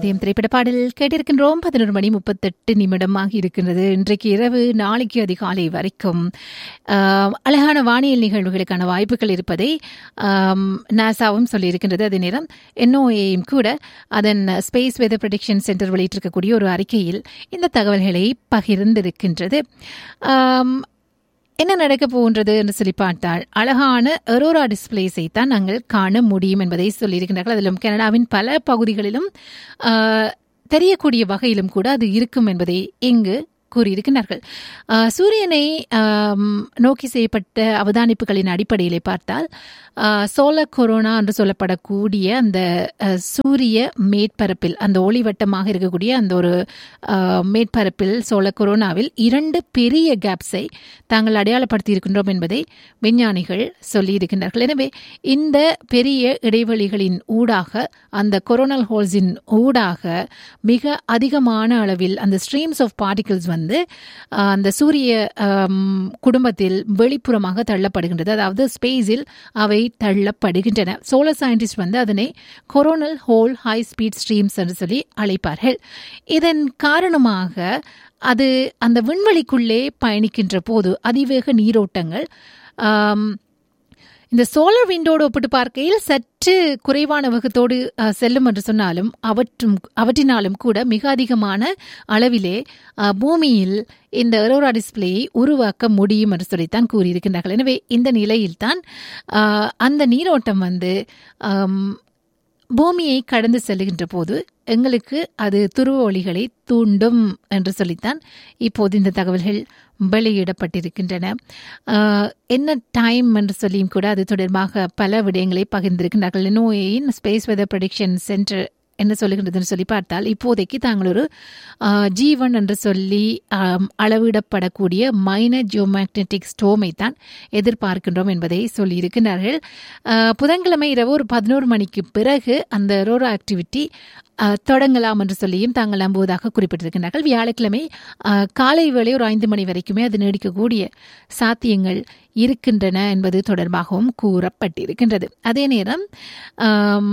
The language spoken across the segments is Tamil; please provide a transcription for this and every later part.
இதயம் திரைப்பட பாடல் கேட்டிருக்கின்றோம் பதினொரு மணி முப்பத்தெட்டு நிமிடமாக இருக்கின்றது இன்றைக்கு இரவு நாளைக்கு அதிகாலை வரைக்கும் ஆஹ், அழகான வானியல் நிகழ்வுகளுக்கான வாய்ப்புகள் இருப்பதை ஆம், நாசாவும் சொல்லியிருக்கின்றது அதே நேரம் என்ஓஏயும் கூட அதன் ஸ்பேஸ் வெதர் ப்ரொடிக்ஷன் சென்டர் வெளியிட்டிருக்கக்கூடிய ஒரு அறிக்கையில் இந்த தகவல்களை பகிர்ந்திருக்கின்றது ஆம், என்ன நடக்க போகின்றது என்று சொல்லி பார்த்தால் அழகான எரோரா டிஸ்பிளேஸை தான் நாங்கள் காண முடியும் என்பதை சொல்லியிருக்கின்றார்கள் அதிலும் கனடாவின் பல பகுதிகளிலும் ஆஹ், தெரியக்கூடிய வகையிலும் கூட அது இருக்கும் என்பதை இங்கு கூறியிருக்கிறார்கள் ஆஹ், சூரியனை ஆம், நோக்கி செய்யப்பட்ட அவதானிப்புகளின் அடிப்படையிலே பார்த்தால் சோலர் கொரோனா என்று சொல்லப்படக்கூடிய அந்த ஆஹ், சூரிய மேற்பரப்பில் அந்த ஒளிவட்டமாக இருக்கக்கூடிய அந்த ஒரு ஆஹ், மேற்பரப்பில் சோலர் கொரோனாவில் இரண்டு பெரிய கேப்ஸை தாங்கள் அடையாளப்படுத்தி இருக்கின்றோம் என்பதை விஞ்ஞானிகள் சொல்லியிருக்கின்றார்கள் எனவே இந்த பெரிய இடைவெளிகளின் ஊடாக அந்த கொரோனல் ஹோல்ஸின் ஊடாக மிக அதிகமான அளவில் அந்த ஸ்ட்ரீம்ஸ் ஆஃப் பார்ட்டிகிள்ஸ் வந்து ஆஹ், அந்த சூரிய ஆம், குடும்பத்தில் வெளிப்புறமாக தள்ளப்படுகின்றது அதாவது ஸ்பேஸில் அவை தள்ளப்படுகின்றன சோலர் சயின்டிஸ்ட் வந்து அதனை coronal hole high speed streams என்று சொல்லி அழைப்பார்கள் இதன் காரணமாக அது அந்த விண்வெளிக்குள்ளே பயணிக்கின்ற போது அதிவேக நீரோட்டங்கள் ஆம், இந்த சோலார் விண்டோடு ஒப்பிட்டு பார்க்கையில் சற்று குறைவான வேகத்தோடு அஹ், செல்லும் என்று சொன்னாலும் அவற்றும் அவற்றினாலும் கூட மிக அதிகமான அளவிலே அஹ், பூமியில் இந்த எரோரா டிஸ்பிளேயை உருவாக்க முடியும் என்று சொல்லித்தான் கூறியிருக்கின்றார்கள் எனவே இந்த நிலையில்தான் அஹ், அந்த நீரோட்டம் வந்து ஆம், பூமியை கடந்து செல்லுகின்ற போது எங்களுக்கு அது துருவ ஒளிகளை தூண்டும் என்று சொல்லித்தான் இப்போது இந்த தகவல்கள் வெளியிடப்பட்டிருக்கின்றன ஆஹ், என்ன டைம் என்று சொல்லியும் கூட அது தொடர்பாக பல விடயங்களை பகிர்ந்திருக்கின்றார்கள் நோயின் ஸ்பேஸ் வெதர் ப்ரொடிக்ஷன் சென்டர் என்ன சொல்லுகின்றதுன்னு சொல்லி பார்த்தால் இப்போதைக்கு தாங்கள் ஒரு ஜீவன் என்று சொல்லி ஆம், அளவிடப்படக்கூடிய மைனர் ஜியோமேக்னெட்டிக் ஸ்டோமை தான் எதிர்பார்க்கின்றோம் என்பதை சொல்லியிருக்கிறார்கள் ஆஹ், புதன்கிழமை இரவு ஒரு பதினோரு மணிக்கு பிறகு அந்த ரோரோ ஆக்டிவிட்டி ஆஹ், தொடங்கலாம் என்று சொல்லியும் தாங்கள் நம்புவதாக குறிப்பிட்டிருக்கிறார்கள் வியாழக்கிழமை ஆஹ், காலை வேளை ஒரு ஐந்து மணி வரைக்குமே அது நீடிக்கக்கூடிய சாத்தியங்கள் இருக்கின்றன என்பது தொடர்பாகவும் கூறப்பட்டிருக்கின்றது அதே நேரம் ஆம்,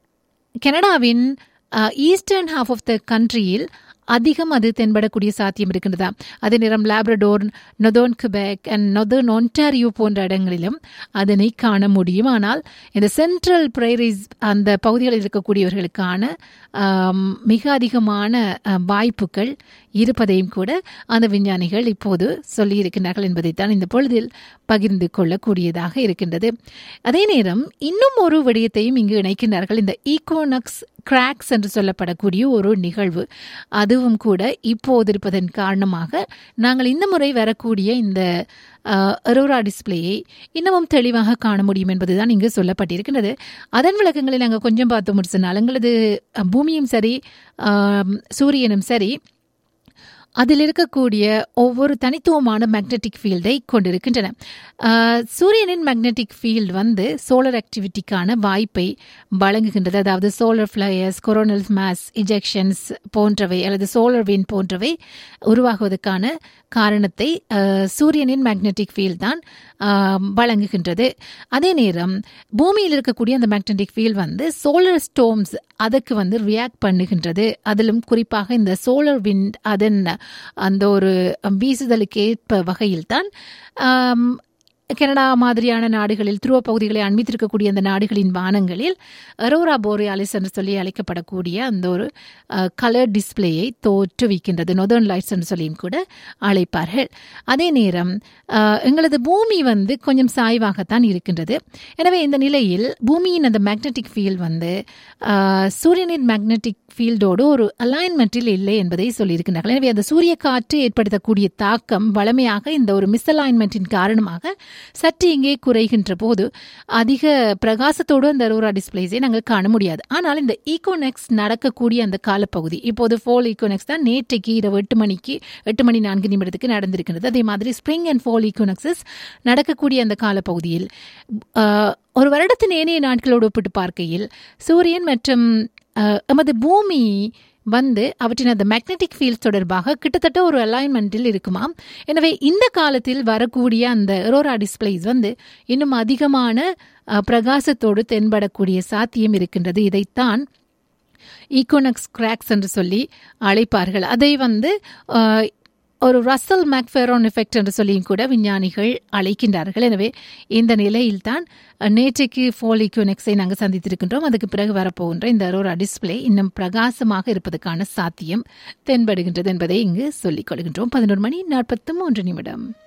கனடாவின் ஈஸ்டர்ன் ஹாஃப் ஆஃப் த கண்ட்ரியில் அதிகம் அது தென்படக்கூடிய சாத்தியம் இருக்கின்றதா அதே நேரம் Labrador northern Quebec and northern Ontario போன்ற இடங்களிலும் அதனை காண முடியும் ஆனால் இந்த சென்ட்ரல் பிரைரிஸ் அந்த பகுதிகளில் இருக்கக்கூடியவர்களுக்கான ஆம், மிக அதிகமான அஹ், வாய்ப்புகள் இருப்பதையும் கூட அந்த விஞ்ஞானிகள் இப்போது சொல்லியிருக்கிறார்கள் என்பதைத்தான் இந்த பொழுதில் பகிர்ந்து கொள்ளக்கூடியதாக இருக்கின்றது அதே நேரம் இன்னும் ஒரு விடயத்தையும் இங்கு இணைக்கின்றார்கள் இந்த ஈகோனக்ஸ் கிராக்ஸ் என்று சொல்லப்படக்கூடிய ஒரு நிகழ்வு அதுவும் கூட இப்போது இருப்பதன் காரணமாக நாங்கள் இந்த முறை வரக்கூடிய இந்த அரோரா டிஸ்பிளேயை இன்னமும் தெளிவாக காண முடியும் என்பதுதான் இங்கு சொல்லப்பட்டிருக்கின்றது அதன் விளக்கங்களை நாங்கள் கொஞ்சம் பார்த்தோம் சொன்னால் எங்களது அஹ், பூமியும் சரி ஆம், சூரியனும் சரி அதில் இருக்கக்கூடிய ஒவ்வொரு தனித்துவமான மேக்னெட்டிக் ஃபீல்டை கொண்டிருக்கின்றன ஆஹ், சூரியனின் மேக்னெட்டிக் ஃபீல்டு வந்து சோலார் ஆக்டிவிட்டிக்கான வாய்ப்பை வழங்குகின்றது அதாவது solar flares coronal mass ejections போன்றவை அல்லது சோலார் வின் போன்றவை உருவாகுவதற்கான காரணத்தை ஆஹ், சூரியனின் மேக்னெட்டிக் ஃபீல்ட் தான் ஆஹ், வழங்குகின்றது அதே நேரம் பூமியில் இருக்கக்கூடிய அந்த மேக்னெட்டிக் ஃபீல்ட் வந்து சோலார் ஸ்டோம்ஸ் அதுக்கு வந்து ரியாக்ட் பண்ணுகின்றது அதிலும் குறிப்பாக இந்த சோலார் விண்ட் அதன் அந்த ஒரு வீசுதலுக்கு ஏற்ப வகையில்தான் ஆம், கனடா மாதிரியான நாடுகளில் துருவ பகுதிகளை அண்மித்திருக்கக்கூடிய அந்த நாடுகளின் வானங்களில் அரோரா போரியாலிஸ் என்று சொல்லி அழைக்கப்படக்கூடிய அந்த ஒரு கலர் டிஸ்பிளேயை தோற்றுவிக்கின்றது நொதர்ன் லைட்ஸ் என்று சொல்லியும் கூட அழைப்பார்கள் அதே நேரம் அஹ், எங்களது பூமி வந்து கொஞ்சம் சாய்வாகத்தான் இருக்கின்றது எனவே இந்த நிலையில் பூமியின் அந்த மேக்னெட்டிக் ஃபீல்ட் வந்து அஹ், சூரியனின் மேக்னெட்டிக் ஃபீல்டோடு ஒரு அலைன்மெண்ட்டில் இல்லை என்பதை சொல்லியிருக்கிறார்கள் எனவே அந்த சூரிய காற்று ஏற்படுத்தக்கூடிய தாக்கம் வளமையாக இந்த ஒரு மிஸ்அலைன்மெண்ட்டின் காரணமாக சற்று இங்கே குறைகின்ற போது அதிக பிரகாசத்தோடு அந்த அரோரா டிஸ்பிளேஸை நாங்கள் காண முடியாது ஆனால் இந்த ஈகோனெக்ஸ் நடக்கக்கூடிய அந்த காலப்பகுதி இப்போது ஃபோல் ஈகோனெக்ஸ் தான் நேற்றைக்கு இரவு எட்டு மணிக்கு எட்டு மணி நான்கு நிமிடத்துக்கு நடந்திருக்கிறது அதே மாதிரி ஸ்ப்ரிங் அண்ட் ஃபோல் ஈகோனெக்ஸஸ் நடக்கக்கூடிய அந்த காலப்பகுதியில் ஆஹ், ஒரு வருடத்தின் ஏனைய நாட்களோடு ஒப்பிட்டு பார்க்கையில் சூரியன் மற்றும் ஆஹ், எமது பூமி வந்து அவற்றின் அந்த மேக்னெட்டிக் ஃபீல்ட் தொடர்பாக கிட்டத்தட்ட ஒரு அலைன்மெண்ட்டில் இருக்குமாம் எனவே இந்த காலத்தில் வரக்கூடிய அந்த எரோரா டிஸ்பிளேஸ் வந்து இன்னும் அதிகமான அஹ், பிரகாசத்தோடு தென்படக்கூடிய சாத்தியம் இருக்கின்றது இதைத்தான் ஈகோனக்ஸ் கிராக்ஸ் என்று சொல்லி அழைப்பார்கள் அதை வந்து அஹ், ஒரு ரசல் மேக்ஃபெரோன் எஃபெக்ட் என்று சொல்லியும் கூட விஞ்ஞானிகள் அழைக்கின்றார்கள் எனவே இந்த நிலையில்தான் அஹ், நேற்றைக்கு ஃபோல் ஈக்யூனெக்ஸை நாங்கள் சந்தித்திருக்கின்றோம் அதுக்கு பிறகு வரப்போகின்ற இந்த அரோரா டிஸ்பிளே இன்னும் பிரகாசமாக இருப்பதற்கான சாத்தியம் தென்படுகின்றது என்பதை இங்கு சொல்லிக் கொள்கின்றோம் பதினோரு மணி நாற்பத்தி மூன்று நிமிடம்